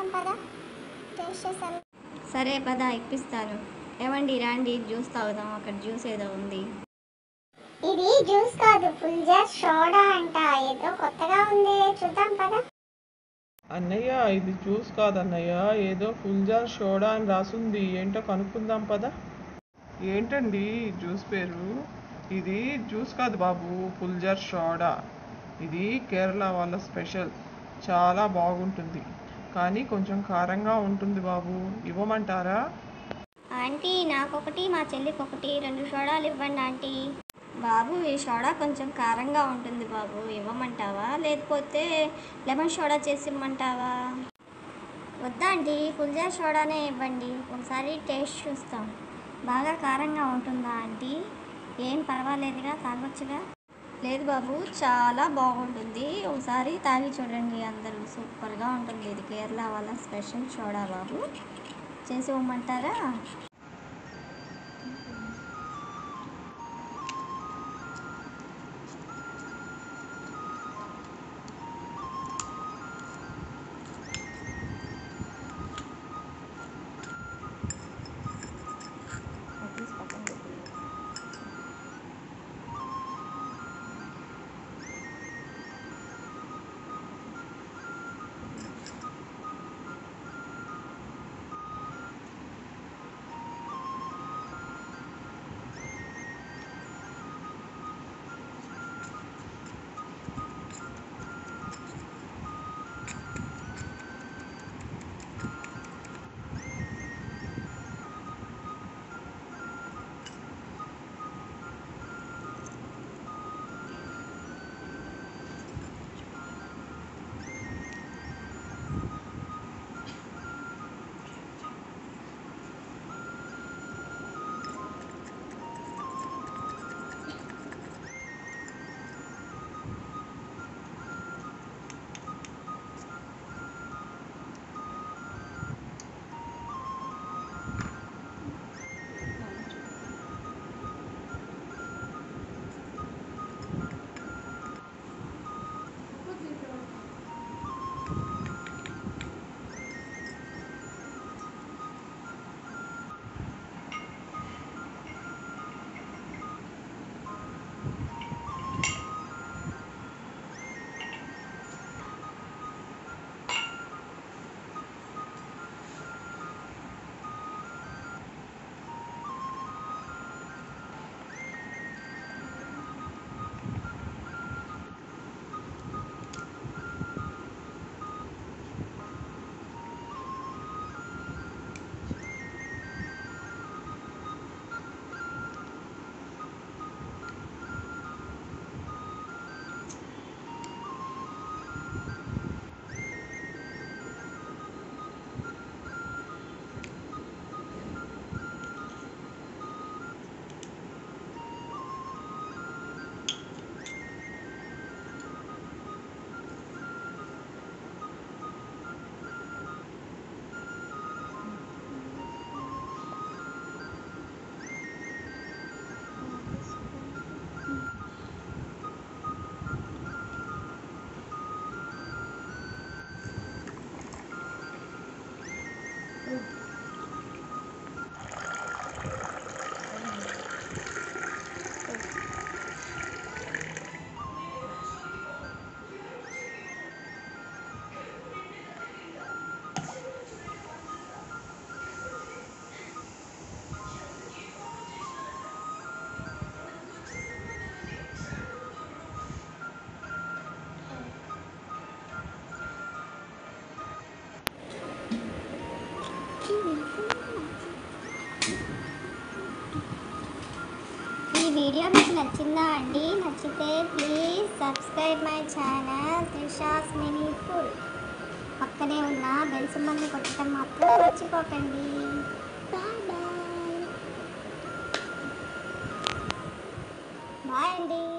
పదా టేస్ట్ చేస్తాను సరే పద ఇప్పిస్తాను ఏమండి రాండి జ్యూస్ తాగుదాం అక్కడ జ్యూస్ ఏదో ఉంది ఇది జ్యూస్ కాదు ఫుల్ జార్ సోడా అంట ఏదో కొత్తగా ఉంది చూద్దాం పదా అన్నయ్య ఇది జ్యూస్ కాదన్నయ్య ఏదో ఫుల్ జార్ సోడా అని రాసుంది ఏంటో కనుక్కుందాం పదా ఏంటండి ఈ జ్యూస్ పేరు ఇది జ్యూస్ కాదు బాబు ఫుల్ జార్ సోడా ఇది కేరళ వాళ్ళ స్పెషల్ చాలా బాగుంటుంది కానీ కొంచెం కారంగా ఉంటుంది బాబు ఇవ్వమంటారా ఆంటీ నాకొకటి మా చెల్లికి ఒకటి రెండు సోడాలు ఇవ్వండి ఆంటీ బాబు ఈ సోడా కొంచెం కారంగా ఉంటుంది బాబు ఇవ్వమంటావా లేకపోతే లెమన్ సోడా చేసి ఇవ్వమంటావా వద్దా ఆంటీ ఫుల్జార్ సోడానే ఇవ్వండి ఒకసారి టేస్ట్ చూస్తాం బాగా కారంగా ఉంటుందా ఆంటీ ఏం పర్వాలేదుగా తాగొచ్చుగా లేదు బాబు చాలా బాగుంటుంది ఒకసారి తాగి చూడండి అందరూ సూపర్గా ఉంటుంది ఇది కేరళ వాళ్ళ స్పెషల్ సోడా బాబు చేసి ఇవ్వమంటారా అది తీసి పక్కన పెట్టు. ఈ వీడియో మీకు నచ్చిందా అండి నచ్చితే please subscribe my channel Trisha's mini food పక్కనే ఉన్న బెల్ సింబల్ని కొట్టడం మాత్రం మర్చిపోకండి బాయ్ బాయ్ బాయ్ అండి